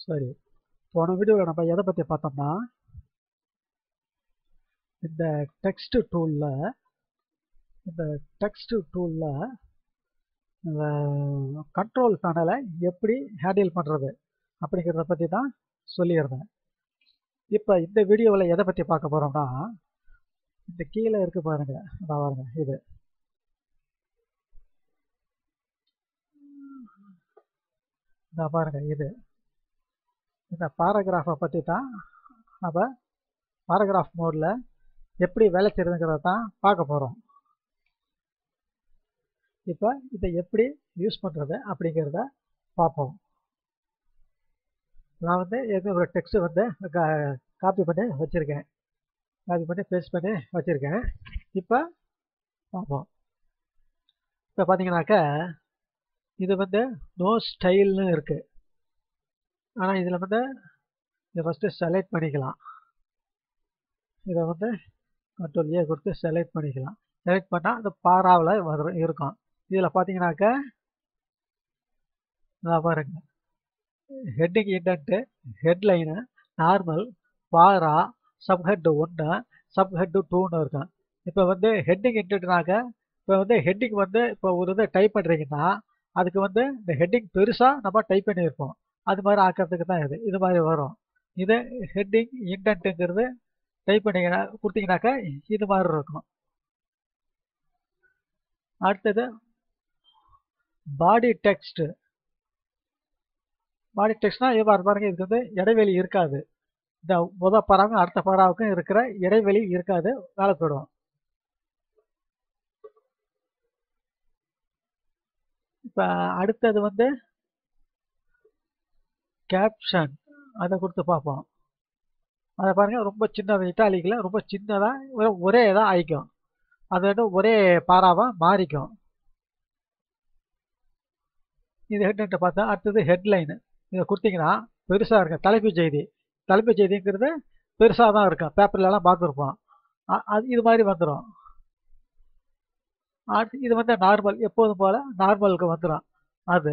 சரி போன வீடியோவில் நம்ம எதை பற்றி பார்த்தோம்னா இந்த டெக்ஸ்ட் டூலில் இந்த டெக்ஸ்ட் டூலில் இந்த கண்ட்ரோல் பேனலை எப்படி ஹேண்டில் பண்ணுறது அப்படிங்கிறத பற்றி தான் சொல்லியிருந்தேன் இப்போ இந்த வீடியோவில் எதை பற்றி பார்க்க போகிறோம்னா இந்த கீழே இருக்கு பாருங்க நான் பாருங்க இது இந்த பாருங்க இது இந்த பாராகிராஃபை பற்றி தான் நம்ம பாராகிராஃப் மோடில் எப்படி வேலை செய்யறதுங்கிறத தான் பார்க்க போகிறோம் இப்போ இதை எப்படி யூஸ் பண்ணுறது அப்படிங்கிறத பார்ப்போம் நான் வந்து எது ஒரு டெக்ஸ்ட் வந்து காப்பி பண்ணி வச்சுருக்கேன் காப்பி பண்ணி பேஸ்ட் பண்ணி வச்சுருக்கேன் இப்போ பார்ப்போம் இப்போ பார்த்தீங்கன்னாக்கா இது வந்து நோ ஸ்டைல்னு இருக்குது ஆனால் இதில் வந்து இதை ஃபஸ்ட்டு செலக்ட் பண்ணிக்கலாம் இதை வந்து கண்ட்ரோல் ஏ கொடுத்து செலக்ட் பண்ணிக்கலாம் செலக்ட் பண்ணால் அந்த பாராவில் வரும் இருக்கும் இதில் பார்த்தீங்கன்னாக்கா நான் பாருங்க heading indent headline normal para subhead ஒன்று சப்ஹெட்டு டூன்னு இருக்கும் இப்போ வந்து ஹெட்டிங் இன்டென்ட்னாக்க இப்போ வந்து ஹெட்டிங் வந்து இப்போ ஒரு இதை டைப் பண்ணுறீங்கன்னா அதுக்கு வந்து இந்த ஹெட்டிங் பெருசாக நம்ம டைப் பண்ணியிருப்போம் அது மாதிரி ஆக்கிறதுக்கு தான் இது இது மாதிரி வரும் இது ஹெட்டிங் இன்டென்ட்டுங்கிறது டைப் பண்ணிங்கன்னா கொடுத்தீங்கன்னாக்கா இது மாதிரி இருக்கும் அடுத்தது பாடி டெக்ஸ்ட் பாடி டெக்ஸ்ட்னா இது பாருங்க இதுக்கு வந்து இடைவெளி இருக்காது இந்த முத பராவுக்கும் அடுத்த பராவுக்கும் இருக்கிற இடைவெளி இருக்காது வேலை போயிடும் இப்போ அடுத்தது வந்து கேப்ஷன் அதை கொடுத்து பார்ப்போம் அதை பாருங்கள் ரொம்ப சின்னது இட்டாலிக்கில் ரொம்ப சின்னதாக ஒரே இதாக ஆயிக்கும் அது வந்து ஒரே பாராவாக மாறிக்கும் இது ஹெட்லைன்ட்டை பார்த்தா அடுத்தது ஹெட்லைனு இதை கொடுத்தீங்கன்னா பெருசாக இருக்கும் தலைப்புச் செய்தி தலைப்புச் செய்திங்கிறது பெருசாக தான் இருக்கும் பேப்பர்லலாம் பார்த்துருப்போம் அது இது மாதிரி வந்துடும் அடுத்து இது வந்து நார்மல் எப்போதும் போல் நார்மலுக்கு வந்துடும் அது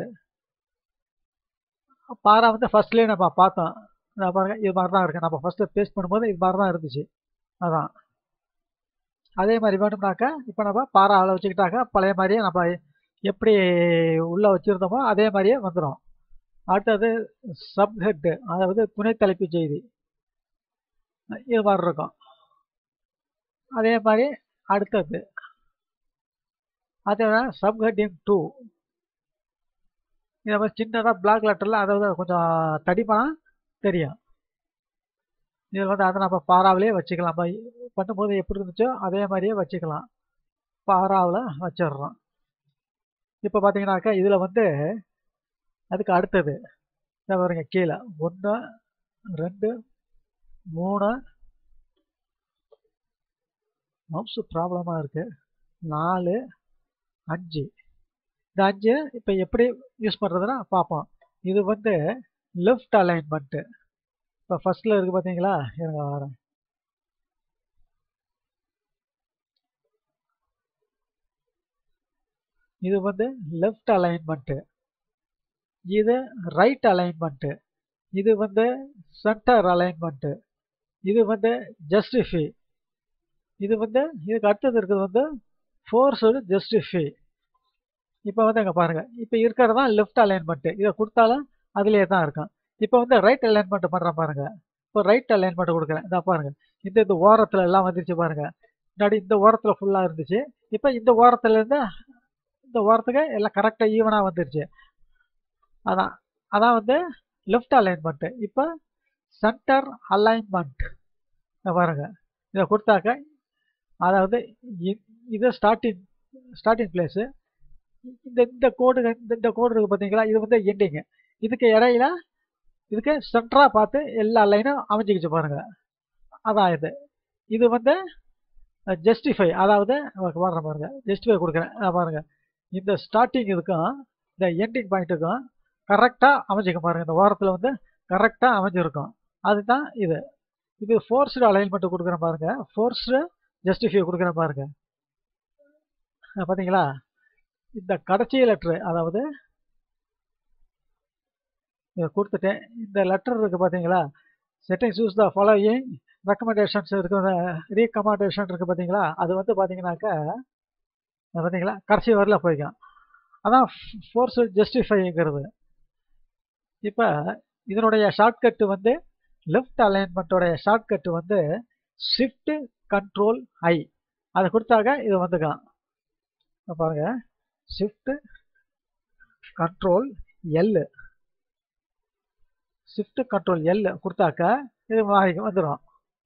பாரா வந்து ஃபர்ஸ்ட்லேயே நம்ம பார்த்தோம் பாருங்க இது மாதிரி தான் இருக்குது நம்ம ஃபஸ்ட்டு பேஸ்ட் பண்ணும்போது இது மாதிரி தான் இருந்துச்சு அதான் அதே மாதிரி வேணும்னாக்கா இப்போ நம்ம பாராவில் வச்சுக்கிட்டாக்கா பழைய மாதிரியே நம்ம எப்படி உள்ளே வச்சுருந்தோமோ அதே மாதிரியே வந்துடும் அடுத்தது சப்ஹெட்டு அதாவது துணை தலைப்பு செய்தி இது மாதிரி இருக்கும் அதே மாதிரி அடுத்தது அது சப்ஹெட்டிங் டூ இதை மாதிரி சின்னதாக பிளாக் லெட்டரில் அதாவது கொஞ்சம் தடிமனாக தெரியும் இதில் வந்து அதை நம்ம பாராவிலே வச்சுக்கலாம் பண்ணும்போது எப்படி இருந்துச்சோ அதே மாதிரியே வச்சுக்கலாம் பாராவில் வச்சிடுறோம் இப்போ பார்த்தீங்கன்னாக்கா இதில் வந்து அதுக்கு அடுத்தது இதை பாருங்க கீழே ஒன்று ரெண்டு மூணு மவுஸ் ப்ராப்ளமாக இருக்குது நாலு அஞ்சு இந்த அஞ்சு இப்போ எப்படி யூஸ் பண்ணுறதுன்னா பார்ப்போம் இது வந்து லெஃப்ட் அலைன்மெண்ட்டு இப்போ ஃபஸ்ட்டில் இருக்குது பார்த்தீங்களா எனக்கு வரேன் இது வந்து லெஃப்ட் அலைன்மெண்ட்டு இது ரைட் அலைன்மெண்ட்டு இது வந்து சென்டர் அலைன்மெண்ட்டு இது வந்து ஜஸ்டிஃபை இது வந்து இதுக்கு அடுத்தது இருக்கிறது வந்து ஃபோர்ஸோடு ஜஸ்டிஃபை இப்போ வந்து அங்கே பாருங்கள் இப்போ இருக்கிறது தான் லெஃப்ட் அலைன்மெண்ட்டு இதை கொடுத்தாலும் அதுலேயே தான் இருக்கும் இப்போ வந்து ரைட் அலைன்மெண்ட் பண்ணுறேன் பாருங்கள் இப்போ ரைட் அலைன்மெண்ட் கொடுக்குறேன் இதை பாருங்கள் இந்த இந்த ஓரத்தில் எல்லாம் வந்துருச்சு பாருங்கள் முன்னாடி இந்த ஓரத்தில் ஃபுல்லாக இருந்துச்சு இப்போ இந்த ஓரத்துலேருந்து இந்த ஓரத்துக்கு எல்லாம் கரெக்டாக ஈவனாக வந்துருச்சு அதான் அதான் வந்து லெஃப்ட் அலைன்மெண்ட்டு இப்போ சென்டர் அலைன்மெண்ட் பாருங்க இதை கொடுத்தாக்க அதாவது இது ஸ்டார்டிங் ஸ்டார்டிங் பிளேஸு இந்த இந்த கோடு இந்த இந்த கோடு இருக்குது பார்த்தீங்களா இது வந்து எண்டிங்கு இதுக்கு இடையில இதுக்கு சென்டராக பார்த்து எல்லா லைனும் அமைஞ்சிக்கிச்சு பாருங்க அதான் இது இது வந்து ஜஸ்டிஃபை அதாவது வர்ற பாருங்க ஜஸ்டிஃபை கொடுக்குறேன் பாருங்க இந்த ஸ்டார்டிங் இதுக்கும் இந்த எண்டிங் பாயிண்ட்டுக்கும் கரெக்டாக அமைஞ்சிக்கும் பாருங்க இந்த ஓரத்தில் வந்து கரெக்டாக அமைஞ்சிருக்கும் அதுதான் இது இது ஃபோர்ஸ்டு அலைன்மெண்ட் கொடுக்குறேன் பாருங்க ஃபோர்ஸ்டு ஜஸ்டிஃபை கொடுக்குறேன் பாருங்க பார்த்தீங்களா இந்த கடைசி லெட்ரு அதாவது இதை கொடுத்துட்டேன் இந்த லெட்டர் இருக்குது பார்த்தீங்களா settings use the following recommendations இருக்குது ரீகமெண்டேஷன் இருக்குது பார்த்தீங்களா அது வந்து பார்த்தீங்கன்னாக்கா பார்த்தீங்களா கடைசி வரல போய்க்கும் அதான் ஃபோர்ஸ் ஜஸ்டிஃபைங்கிறது இப்போ இதனுடைய ஷார்ட்கட்டு வந்து லெஃப்ட் அலைன்மெண்ட்டோடைய ஷார்ட்கட்டு வந்து ஷிஃப்ட் கண்ட்ரோல் ஐ அதை கொடுத்தாக்க இது வந்துக்கலாம் பாருங்க shift control L shift control L கொடுத்தாக்க இது மாறி வந்துடும்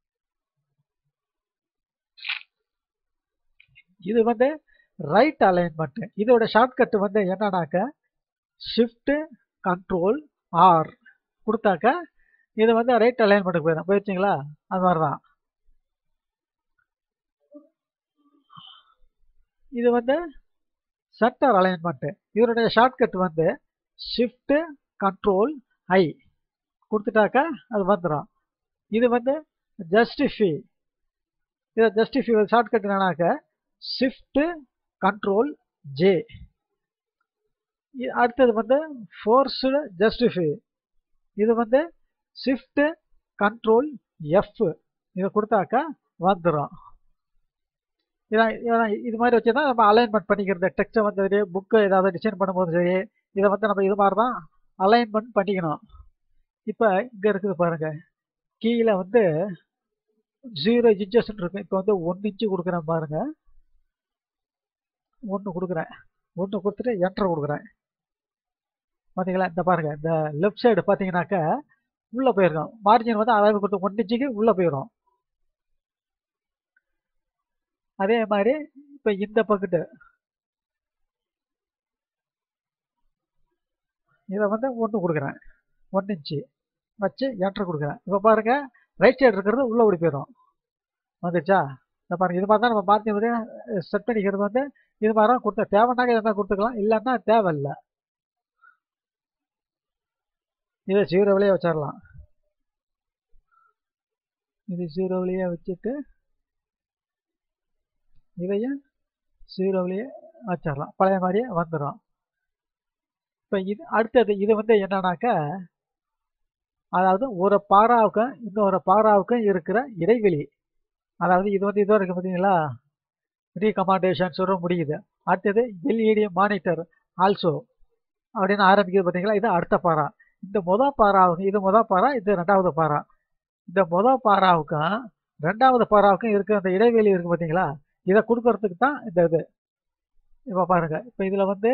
இது வந்து ரைட் அலைன்மெண்ட் இதோட ஷார்ட்கட் வந்து என்னன்னாக்க ஷிஃப்ட் கண்ட்ரோல் ஆர் கொடுத்தாக்க இது வந்து ரைட் அலைன்மெண்ட்டுக்கு போயிடும் போயிடுச்சிங்களா அது மாதிரி தான் இது வந்து சென்டர் அலைன்மெண்ட் இதனுடைய ஷார்ட்கட் வந்து ஷிஃப்ட் கண்ட்ரோல் ஐ கொடுத்துட்டாக்கா அது வந்துடும் இது வந்து ஜஸ்டிஃபை இதை ஜஸ்டிஃபை ஷார்ட்கட் என்னன்னாக்க ஷிஃப்ட் கண்ட்ரோல் ஜே அடுத்தது வந்து ஃபோர்ஸ்டு ஜஸ்டிஃபை இது வந்து ஷிஃப்ட் கண்ட்ரோல் எஃப் இதை கொடுத்தாக்கா வந்துடும் இதான் இதான் இது மாதிரி வச்சு தான் நம்ம அலைன்மெண்ட் பண்ணிக்கிறது டெக்ஸ்ட்டை வந்து சரி புக்கு ஏதாவது டிசைன் பண்ணும்போது சரி இதை வந்து நம்ம இது மாதிரி தான் அலைன்மெண்ட் பண்ணிக்கணும் இப்போ இங்கே இருக்குது பாருங்கள் கீழே வந்து ஜீரோ இன்ச்சஸ் இருக்கும் இப்போ வந்து ஒன்று இன்ச்சு கொடுக்குறேன் பாருங்கள் ஒன்று கொடுக்குறேன் ஒன்று கொடுத்துட்டு என்ட்ரு கொடுக்குறேன் பார்த்தீங்களா இந்த பாருங்கள் இந்த லெஃப்ட் சைடு பார்த்தீங்கன்னாக்கா உள்ளே போயிருக்கோம் மார்ஜின் வந்து அளவு கொடுத்து ஒன் இன்ச்சுக்கு உள்ளே போயிடும் அதே மாதிரி இப்போ இந்த பக்கெட்டு இதை வந்து ஒன்று கொடுக்குறேன் ஒன் இன்ச்சு வச்சு என்ட்ரு கொடுக்குறேன் இப்போ பாருங்கள் ரைட் சைடு இருக்கிறது உள்ளே ஓடி போயிடும் வந்துச்சா இந்த பாருங்கள் இது மாதிரி தான் நம்ம மாற்றி வந்து செட் பண்ணிக்கிறது வந்து இது மாதிரி தான் கொடுத்த தேவைன்னாக்க எதனா கொடுத்துக்கலாம் இல்லைன்னா தேவையில்லை இதை ஜீரோவிலேயே வச்சிடலாம் இது ஜீரோவிலேயே வச்சுட்டு இதையும் ஜீரோவிலேயே வச்சிடலாம் பழைய மாதிரியே வந்துடும் இப்போ இது அடுத்தது இது வந்து என்னன்னாக்கா அதாவது ஒரு பாராவுக்கும் இன்னொரு பாராவுக்கும் இருக்கிற இடைவெளி அதாவது இது வந்து இதுவரை இருக்கு பார்த்தீங்களா ரீகமாண்டேஷன் சொல்ல முடியுது அடுத்தது எல்இடி மானிட்டர் ஆல்சோ அப்படின்னு ஆரம்பிக்குது பார்த்தீங்களா இது அடுத்த பாரா இந்த முத பாராவுக்கு இது முத பாரா இது ரெண்டாவது பாரா இந்த முத பாராவுக்கும் ரெண்டாவது பாராவுக்கும் இருக்கிற அந்த இடைவெளி இருக்குது பார்த்தீங்களா இதை கொடுக்கறதுக்கு தான் இந்த இது இப்போ பாருங்கள் இப்போ இதில் வந்து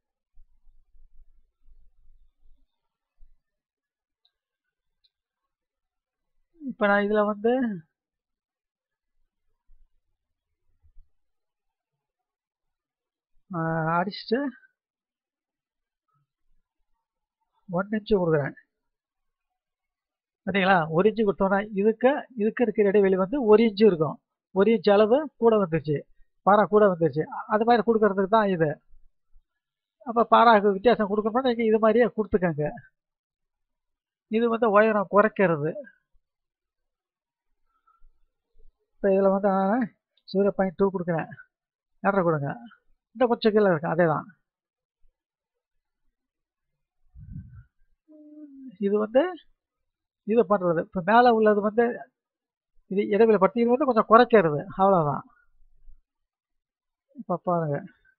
இப்போ நான் இதில் வந்து அடிச்சுட்டு ஒன் இன்ச்சு கொடுக்குறேன் பார்த்தீங்களா ஒரு இன்ச்சு கொடுத்தோன்னா இதுக்கு இதுக்கு இருக்கிற இடைவெளி வந்து ஒரு இன்ச்சு இருக்கும் ஒரு இன்ச்சு அளவு கூட வந்துருச்சு பாரா கூட வந்துருச்சு அது மாதிரி கொடுக்கறதுக்கு தான் இது அப்போ பாராக்கு வித்தியாசம் கொடுக்கணும்னா நீங்கள் இது மாதிரியே கொடுத்துக்கங்க இது வந்து உயரம் குறைக்கிறது இப்போ இதில் வந்து நான் ஜீரோ பாயிண்ட் டூ கொடுக்குறேன் என்ற கொடுங்க இன்னும் கொஞ்சம் கீழே இருக்கு அதே தான் இது வந்து இது பண்ணுறது இப்போ மேலே உள்ளது வந்து இது இடைவெளி படுத்தி இது வந்து கொஞ்சம் குறைக்கிறது அவ்வளோதான் இப்போ பாருங்க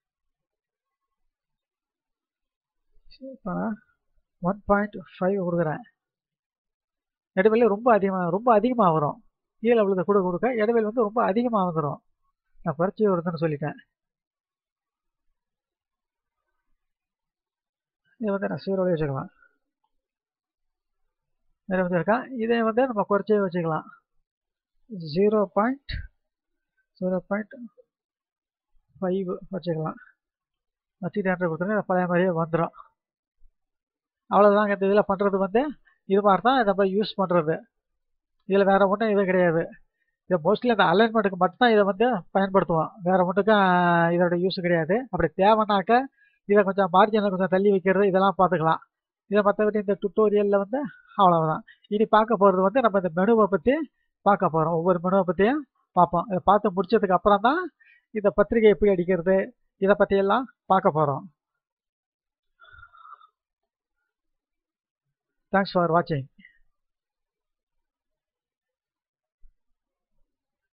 இப்போ ஒன் பாயிண்ட் ஃபைவ் கொடுக்குறேன் இடைவெளி ரொம்ப அதிகமாக ரொம்ப அதிகமாக வரும் கீழே விழுத கூட கொடுக்க இடைவெளி வந்து ரொம்ப அதிகமாக வந்துடும் நான் குறைச்சி வருதுன்னு சொல்லிட்டேன் இதை வந்து நான் சீரோவே வச்சுக்கலாம் வேறு வந்து இருக்கா இதை வந்து நம்ம குறைச்சே வச்சுக்கலாம் zero point zero point five வச்சுக்கலாம் வச்சுட்டு என்ட்ரு கொடுத்துருங்க பழைய மாதிரியே வந்துடும் அவ்வளோதாங்க இந்த இதில் பண்ணுறது வந்து இது மாதிரி தான் நம்ம யூஸ் பண்ணுறது இதில் வேறு ஒன்றும் இது கிடையாது இதை மோஸ்ட்லி அந்த அலைன்மெண்ட்டுக்கு மட்டும்தான் இதை வந்து பயன்படுத்துவோம் வேறு ஒன்றுக்கும் இதோட யூஸ் கிடையாது அப்படி தேவைன்னாக்க இதை கொஞ்சம் மார்ஜினில் கொஞ்சம் தள்ளி வைக்கிறது இதெல்லாம் பார்த்துக்கலாம் இதை மற்றபடி இந்த டுட்டோரியலில் வந்து அவ்வளவுதான் இனி பார்க்க போகிறது வந்து நம்ம இந்த மெனுவை பற்றி பார்க்க போகிறோம் ஒவ்வொரு மெனுவை பற்றியும் பார்ப்போம் இதை பார்த்து முடிச்சதுக்கு அப்புறம் தான் இந்த பத்திரிகை எப்படி அடிக்கிறது இதை பற்றியெல்லாம் பார்க்க போகிறோம் தேங்க்ஸ் ஃபார் வாட்சிங்